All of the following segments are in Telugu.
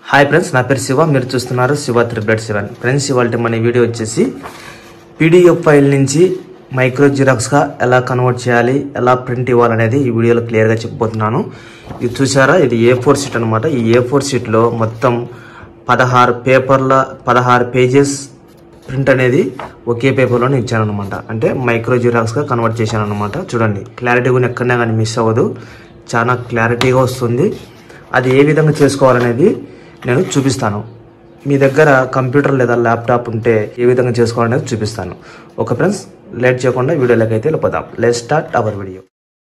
హాయ్ ఫ్రెండ్స్ నా పేరు శివ మీరు చూస్తున్నారు శివ త్రిబ్లెట్ సెవెన్ ఫ్రెండ్స్ ఇవాళ మన వీడియో వచ్చేసి పీడిఎఫ్ ఫైల్ నుంచి మైక్రో జిరాక్స్గా ఎలా కన్వర్ట్ చేయాలి ఎలా ప్రింట్ ఇవ్వాలనేది ఈ వీడియోలో క్లియర్గా చెప్పబోతున్నాను ఇది చూసారా ఇది ఏ ఫోర్ షీట్ అనమాట ఈ ఏ ఫోర్ షీట్లో మొత్తం పదహారు పేపర్ల పదహారు పేజెస్ ప్రింట్ అనేది ఒకే పేపర్లోనే ఇచ్చాను అనమాట అంటే మైక్రో జిరాక్స్గా కన్వర్ట్ చేశాను అనమాట చూడండి క్లారిటీ కూడా ఎక్కడైనా కానీ మిస్ అవ్వదు చాలా క్లారిటీగా వస్తుంది అది ఏ విధంగా చేసుకోవాలనేది నేను చూపిస్తాను మీ దగ్గర కంప్యూటర్ లేదా ల్యాప్టాప్ ఉంటే ఏ విధంగా చేసుకోవాలనేది చూపిస్తాను ఓకే ఫ్రెండ్స్ లేట్ చేయకుండా వీడియోలోకి అయితే వెళ్ళిపోదాం let start our video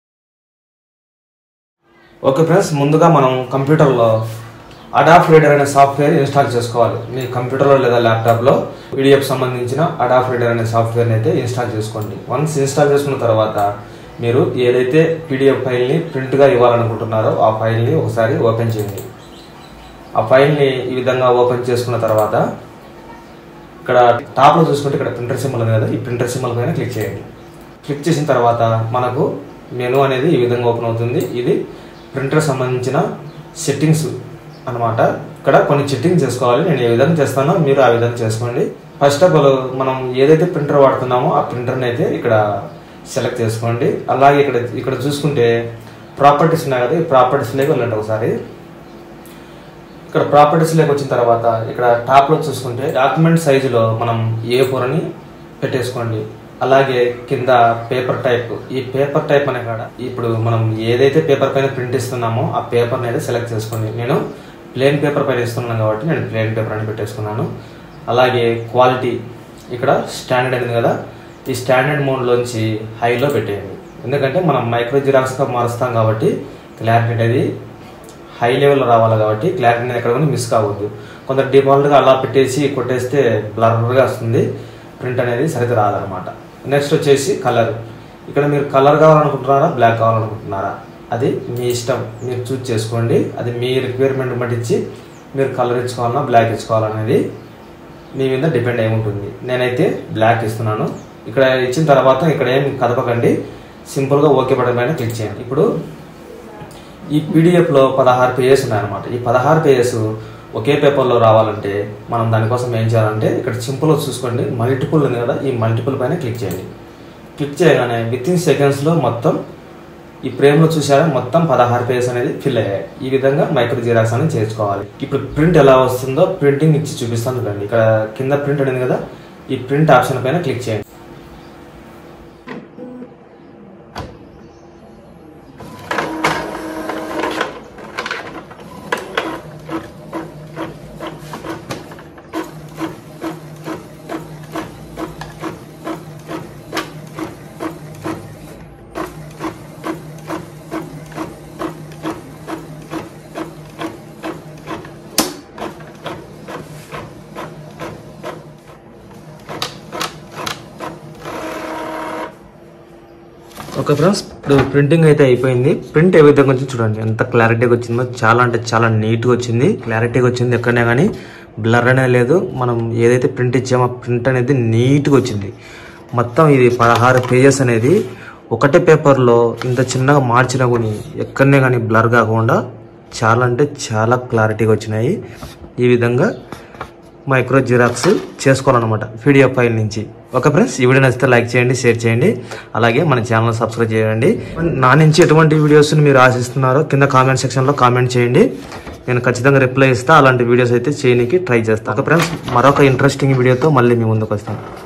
okay friends ముందుగా మనం కంప్యూటర్లో అడాఫ్ రీడర్ అనే సాఫ్ట్వేర్ ఇన్స్టాల్ చేసుకోవాలి మీ కంప్యూటర్లో లేదా ల్యాప్టాప్లో పీడిఎఫ్ సంబంధించిన అడాఫ్ రీడర్ అనే సాఫ్ట్వేర్ని అయితే ఇన్స్టాల్ చేసుకోండి వన్స్ ఇన్స్టాల్ చేసుకున్న తర్వాత మీరు ఏదైతే పీడిఎఫ్ ఫైల్ని ప్రింట్గా ఇవ్వాలనుకుంటున్నారో ఆ ఫైల్ని ఒకసారి ఓపెన్ చేయండి ఆ ఫైల్ని ఈ విధంగా ఓపెన్ చేసుకున్న తర్వాత ఇక్కడ టాప్లో చూసుకుంటే ఇక్కడ ప్రింటర్ సింబల్ ఉంది కదా ఈ ప్రింటర్ సింబల్ పైన క్లిక్ చేయండి క్లిక్ చేసిన తర్వాత మనకు మెనూ అనేది ఈ విధంగా ఓపెన్ అవుతుంది ఇది ప్రింటర్ సంబంధించిన సెట్టింగ్స్ అన్నమాట ఇక్కడ కొన్ని సెట్టింగ్స్ చేసుకోవాలి నేను ఏ విధంగా చేస్తానో మీరు ఆ విధంగా చేసుకోండి ఫస్ట్ ఆఫ్ ఆల్ మనం ఏదైతే ప్రింటర్ వాడుతున్నామో ఆ ప్రింటర్ని అయితే ఇక్కడ సెలెక్ట్ చేసుకోండి అలాగే ఇక్కడ ఇక్కడ చూసుకుంటే ప్రాపర్టీస్ ఉన్నాయి కదా ఈ ప్రాపర్టీస్లోకి వెళ్ళండి ఒకసారి ఇక్కడ ప్రాపర్టీస్లోకి వచ్చిన తర్వాత ఇక్కడ టాప్లో చూసుకుంటే డాక్యుమెంట్ సైజులో మనం ఏ ఫోర్ అని పెట్టేసుకోండి అలాగే కింద పేపర్ టైప్ ఈ పేపర్ టైప్ అనే కాడ ఇప్పుడు మనం ఏదైతే పేపర్ పైన ప్రింట్ ఇస్తున్నామో ఆ పేపర్ని అయితే సెలెక్ట్ చేసుకోండి నేను ప్లేన్ పేపర్ పైన ఇస్తున్నాను కాబట్టి నేను ప్లేన్ పేపర్ అని పెట్టేసుకున్నాను అలాగే క్వాలిటీ ఇక్కడ స్టాండర్డ్ అయింది కదా ఈ స్టాండర్డ్ మోడ్లోంచి హైలో పెట్టేయండి ఎందుకంటే మనం మైక్రో జిరాక్స్గా మారుస్తాం కాబట్టి క్లారిటీ అనేది హై లెవెల్లో రావాలి కాబట్టి క్లారిటీ అనేది ఎక్కడ కూడా మిస్ కావద్దు కొందరు డిఫాల్ట్గా అలా పెట్టేసి కొట్టేస్తే బ్లర్గా వస్తుంది ప్రింట్ అనేది సరిగ్గా రాదనమాట నెక్స్ట్ వచ్చేసి కలర్ ఇక్కడ మీరు కలర్ కావాలనుకుంటున్నారా బ్లాక్ కావాలనుకుంటున్నారా అది మీ ఇష్టం మీరు చూస్ చేసుకోండి అది మీ రిక్వైర్మెంట్ బట్టించి మీరు కలర్ ఇచ్చుకోవాలన్నా బ్లాక్ ఇచ్చుకోవాలనేది మీ మీద డిపెండ్ అయి ఉంటుంది నేనైతే బ్లాక్ ఇస్తున్నాను ఇక్కడ ఇచ్చిన తర్వాత ఇక్కడ ఏం కదపకండి సింపుల్గా ఓకే బటన్ పైన క్లిక్ చేయండి ఇప్పుడు ఈ పీడిఎఫ్లో పదహారు పేజెస్ ఉన్నాయన్నమాట ఈ పదహారు పేజెస్ ఒకే పేపర్లో రావాలంటే మనం దానికోసం ఏం చేయాలంటే ఇక్కడ సింపుల్గా చూసుకోండి మల్టిపుల్ ఉంది కదా ఈ మల్టిపుల్ పైన క్లిక్ చేయండి క్లిక్ చేయగానే విత్ ఇన్ సెకండ్స్లో మొత్తం ఈ ఫ్రేమ్లో చూసారా మొత్తం పదహారు పేజెస్ అనేది ఫిల్ అయ్యాయి ఈ విధంగా మైక్రో జిరాక్స్ అనేది చేసుకోవాలి ఇప్పుడు ప్రింట్ ఎలా వస్తుందో ప్రింటింగ్ ఇచ్చి చూపిస్తాను చూడండి ఇక్కడ కింద ప్రింట్ అనేది కదా ఈ ప్రింట్ ఆప్షన్ పైన క్లిక్ చేయండి ఓకే ఫ్రెండ్స్ ఇప్పుడు ప్రింటింగ్ అయితే అయిపోయింది ప్రింట్ ఏ విధంగా వచ్చింది చూడండి ఎంత క్లారిటీగా వచ్చిందో చాలా అంటే చాలా నీట్గా వచ్చింది క్లారిటీగా వచ్చింది ఎక్కడనే కానీ బ్లర్ అనేది లేదు మనం ఏదైతే ప్రింట్ ఇచ్చామో ఆ ప్రింట్ అనేది నీట్గా వచ్చింది మొత్తం ఇది పదహారు పేజెస్ అనేది ఒకటే పేపర్లో ఇంత చిన్నగా మార్చినా కానీ ఎక్కడనే కానీ బ్లర్ కాకుండా చాలా అంటే చాలా క్లారిటీగా వచ్చినాయి ఈ విధంగా మైక్రో జిరాక్స్ చేసుకోవాలన్నమాట పీడిఎఫ్ ఫైల్ నుంచి ఓకే ఫ్రెండ్స్ ఈ వీడియో నచ్చితే లైక్ చేయండి షేర్ చేయండి అలాగే మన ఛానల్ సబ్స్క్రైబ్ చేయండి నా నుంచి ఎటువంటి వీడియోస్ని మీరు ఆశిస్తున్నారో కింద కామెంట్ సెక్షన్లో కామెంట్ చేయండి నేను ఖచ్చితంగా రిప్లై ఇస్తా అలాంటి వీడియోస్ అయితే చేయడానికి ట్రై చేస్తాను ఓకే ఫ్రెండ్స్ మరొక ఇంట్రెస్టింగ్ వీడియోతో మళ్ళీ మీ ముందుకు వస్తాను